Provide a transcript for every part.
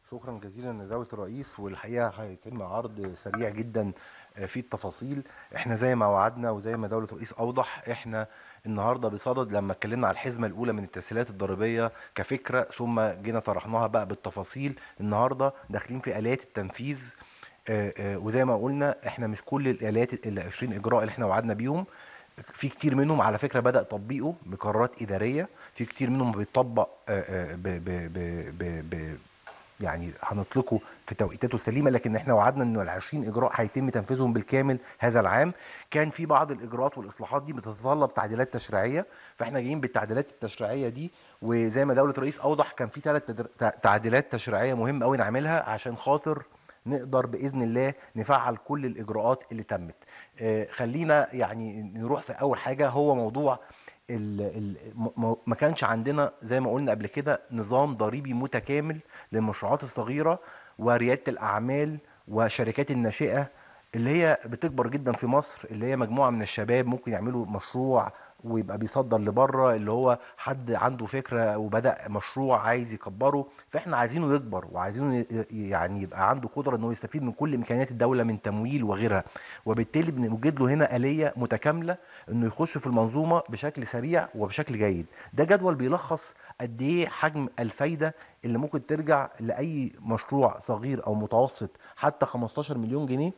شكرا جزيلا لدولة الرئيس والحقيقة هيتم عرض سريع جدا آه، في التفاصيل احنا زي ما وعدنا وزي ما دولة الرئيس اوضح احنا النهارده بصدد لما اتكلمنا على الحزمة الاولى من التسهيلات الضريبية كفكرة ثم جينا طرحناها بقى بالتفاصيل النهارده داخلين في الات التنفيذ آه، آه، وزي ما قلنا احنا مش كل الالات ال 20 اجراء اللي احنا وعدنا بيهم في كتير منهم على فكره بدا تطبيقه بقرارات اداريه في كتير منهم بيطبق آه، آه، ب ب ب ب ب يعني هنطلقه في توقيتاته السليمه لكن احنا وعدنا انه ال 20 اجراء هيتم تنفيذهم بالكامل هذا العام كان في بعض الاجراءات والاصلاحات دي بتتطلب تعديلات تشريعيه فاحنا جايين بالتعديلات التشريعيه دي وزي ما دوله الرئيس اوضح كان في ثلاث تعديلات تشريعيه مهم قوي نعملها عشان خاطر نقدر باذن الله نفعل كل الاجراءات اللي تمت آه، خلينا يعني نروح في اول حاجه هو موضوع ال ال م- ما كانش عندنا زي ما قلنا قبل كده نظام ضريبي متكامل للمشروعات الصغيره ورياده الاعمال وشركات الناشئه اللي هي بتكبر جدا في مصر اللي هي مجموعه من الشباب ممكن يعملوا مشروع ويبقى بيصدر لبره اللي هو حد عنده فكره وبدا مشروع عايز يكبره فاحنا عايزينه يكبر وعايزينه ي- يعني يبقى عنده قدره انه يستفيد من كل امكانيات الدوله من تمويل وغيرها وبالتالي بنوجد له هنا اليه متكامله انه يخش في المنظومه بشكل سريع وبشكل جيد ده جدول بيلخص قد ايه حجم الفايده اللي ممكن ترجع لاي مشروع صغير او متوسط حتى 15 مليون جنيه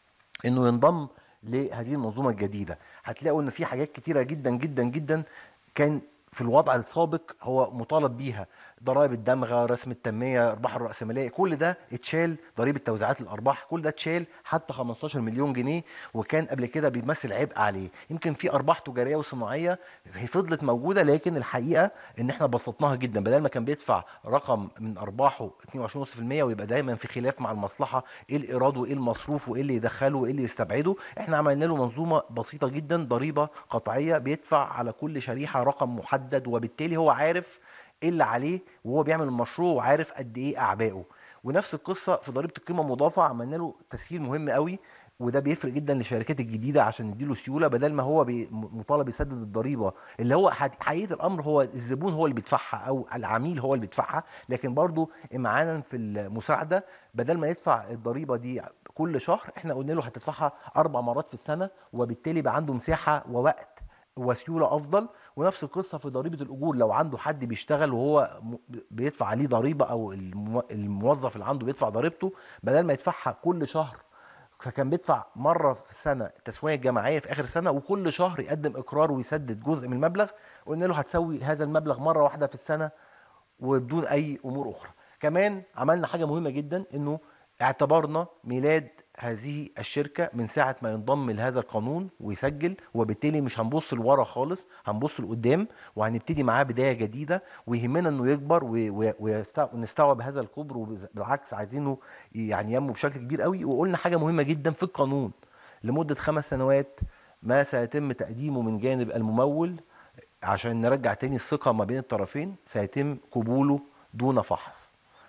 انه ينضم لهذه المنظومه الجديده هتلاقوا ان في حاجات كتيره جدا جدا جدا كان في الوضع السابق هو مطالب بيها ضرائب الدمغه رسم التنميه ارباح الراسماليه كل ده اتشال ضريبه توزيعات الارباح كل ده اتشال حتى 15 مليون جنيه وكان قبل كده بيمثل عبء عليه يمكن في ارباح تجاريه وصناعيه هي فضلت موجوده لكن الحقيقه ان احنا بسطناها جدا بدل ما كان بيدفع رقم من ارباحه 22.5% ويبقى دايما في خلاف مع المصلحه ايه الايراد وايه المصروف وايه اللي يدخله وايه اللي يستبعده احنا عملنا له منظومه بسيطه جدا ضريبه قطعيه بيدفع على كل شريحه رقم محدد وبالتالي هو عارف ايه اللي عليه وهو بيعمل المشروع وعارف قد ايه اعبائه ونفس القصه في ضريبه القيمه المضافه عملنا له تسهيل مهم قوي وده بيفرق جدا للشركات الجديده عشان نديله سيوله بدل ما هو بي- مطالب يسدد الضريبه اللي هو حد- حقيقه الامر هو الزبون هو اللي بيدفعها او العميل هو اللي بيدفعها لكن برضو امعانا في المساعده بدل ما يدفع الضريبه دي كل شهر احنا قلنا له هتدفعها اربع مرات في السنه وبالتالي بقى عنده مساحه ووقت وسيوله افضل ونفس القصه في ضريبه الاجور لو عنده حد بيشتغل وهو م- بيدفع عليه ضريبه او المو- الموظف اللي عنده بيدفع ضريبته بدل ما يدفعها كل شهر فكان بيدفع مره في السنه التسويه الجماعيه في اخر السنه وكل شهر يقدم اقرار ويسدد جزء من المبلغ قلنا له هتسوي هذا المبلغ مره واحده في السنه وبدون اي امور اخرى كمان عملنا حاجه مهمه جدا انه اعتبرنا ميلاد هذه الشركه من ساعه ما ينضم لهذا القانون ويسجل وبالتالي مش هنبص لورا خالص هنبص لقدام وهنبتدي معاه بدايه جديده ويهمنا انه يكبر و- و- ويست- ونستوعب هذا الكبر وبالعكس عايزينه يعني ينمو بشكل كبير قوي وقلنا حاجه مهمه جدا في القانون لمده خمس سنوات ما سيتم تقديمه من جانب الممول عشان نرجع تاني الثقة ما بين الطرفين سيتم قبوله دون فحص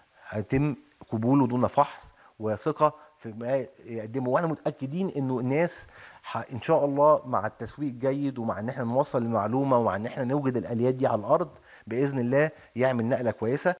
هيتم قبوله دون فحص وثقة في ما يقدمه واحنا متأكدين انه الناس ح- ان شاء الله مع التسويق الجيد ومع ان احنا نوصل المعلومة ومع ان احنا نوجد الاليات دي على الارض باذن الله يعمل نقلة كويسة